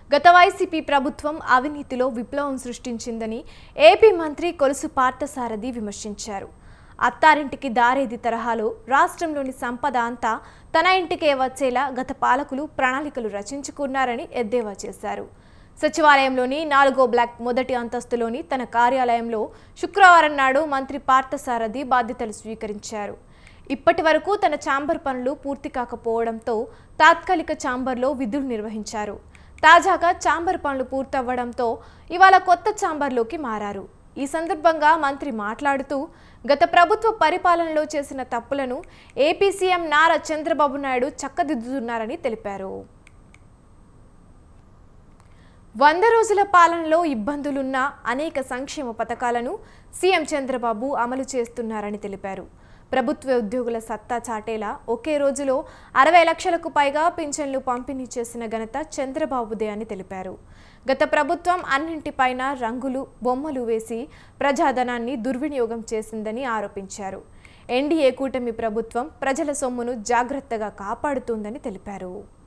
గత వైసీపీ ప్రభుత్వం అవినీతిలో విప్లవం సృష్టించిందని ఏపీ మంత్రి కొలుసు పార్థసారథి విమర్శించారు అత్తారింటికి దారేది తరహాలో రాష్ట్రంలోని సంపద అంతా తన ఇంటికే వచ్చేలా గత పాలకులు ప్రణాళికలు రచించుకున్నారని ఎద్దేవా చేశారు సచివాలయంలోని నాలుగో బ్లాక్ మొదటి అంతస్తులోని తన కార్యాలయంలో శుక్రవారం నాడు మంత్రి పార్థసారథి బాధ్యతలు స్వీకరించారు ఇప్పటి వరకు తన ఛాంబర్ పనులు పూర్తి కాకపోవడంతో తాత్కాలిక ఛాంబర్లో విధులు నిర్వహించారు తాజాగా ఛాంబర్ పనులు పూర్తవ్వడంతో ఇవాళ కొత్త ఛాంబర్లోకి మారారు ఈ సందర్భంగా మంత్రి మాట్లాడుతూ గత ప్రభుత్వ పరిపాలనలో చేసిన తప్పులను ఏపీ సీఎం నారా చంద్రబాబు నాయుడు చక్కదిద్దుతున్నారని తెలిపారు వంద రోజుల పాలనలో ఇబ్బందులున్న అనేక సంక్షేమ పథకాలను సీఎం చంద్రబాబు అమలు చేస్తున్నారని తెలిపారు ప్రభుత్వ ఉద్యోగుల సత్తా చాటేలా ఒకే రోజులో అరవై లక్షలకు పైగా పింఛన్లు పంపిణీ చేసిన ఘనత చంద్రబాబుదే అని తెలిపారు గత ప్రభుత్వం అన్నింటిపైన రంగులు బొమ్మలు వేసి ప్రజాధనాన్ని దుర్వినియోగం చేసిందని ఆరోపించారు ఎన్డీఏ కూటమి ప్రభుత్వం ప్రజల సొమ్మును జాగ్రత్తగా కాపాడుతోందని తెలిపారు